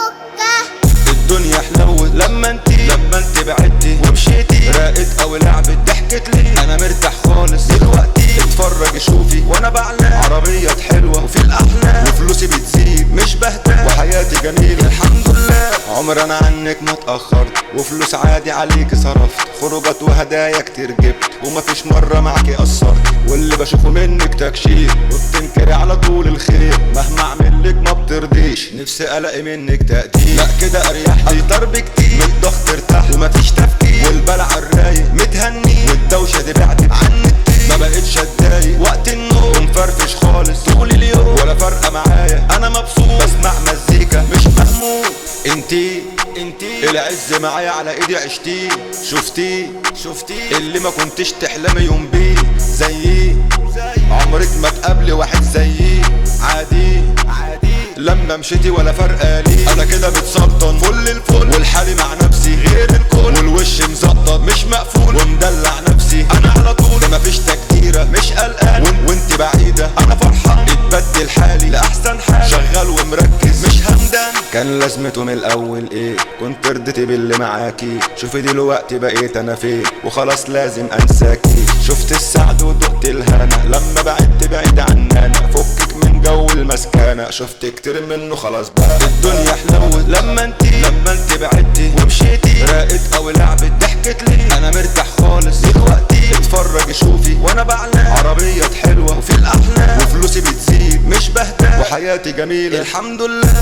اوكا الدنيا حلوت لما انتي لما انت بعدتي ومشيتي راقت او لعبت ضحكت لي انا مرتاح خالص دلوقتي اتفرج شوفي وانا بعلى عربية حلوة وفي الاحلام وفلوسي بتزيد مش بهتان وحياتي جميلة الحمد لله عمر انا عنك ما اتأخرت وفلوس عادي عليك صرفت خروجات وهدايا كتير جبت ومفيش مرة معاكي قصرت واللي بشوفه منك تكشير وبتنكري على طول الخير مهما اعمل لك ما بترضيش نفسي الاقي منك تقدير لا كده اريح لي اكتر بكتير من الضغط ارتاح ومفيش تفكير والبلع الرايق متهني والدوشه دي بعدت عني كتير ما بقتش اتضايق وقت النوم ومفرفش خالص طول اليوم ولا فارقه معايا انا مبسوط بسمع مزيكا مش مهموم انتي انتي العز معايا على ايدي عشتيه شفتيه شفتيه اللي ما كنتش تحلمي يوم بيه زيي عمرك ما تقابلي واحد زيي عادي عادي لما مشيتي ولا فرقة لي انا كده متسلطن فل الفل والحالي مع نفسي غير الكل والوش مزقطط مش مقفول ومدلع نفسي انا على طول ده مفيش تكتيرة مش قلقان وان- وانت بعيدة انا فرحان اتبدل حالي لاحسن حال شغال ومركز مش همدان كان لازمته من الاول ايه كنت رضيتي باللي معاكي شوفي دلوقتي بقيت انا فين وخلاص لازم انساكي شفت السعد ودقت الهنا لما بعدت بعيد عننا فكك من جو المسكنة شفت كتير منه خلاص بقى الدنيا حلوت لما انتي لما انت بعدتي ومشيتي راقت او لعبت ضحكت لي انا مرتاح خالص دلوقتي اتفرج شوفي وانا بعلى عربية حلوة وفي الاحلام وفلوسي بتزيد مش بهتان وحياتي جميلة الحمد لله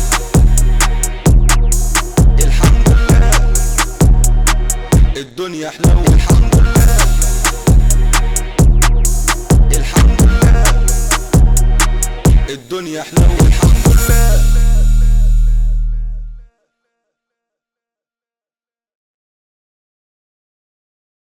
الحمد لله الدنيا حلوة الحمد لله الحمد لله الدنيا حلوة الحمد لله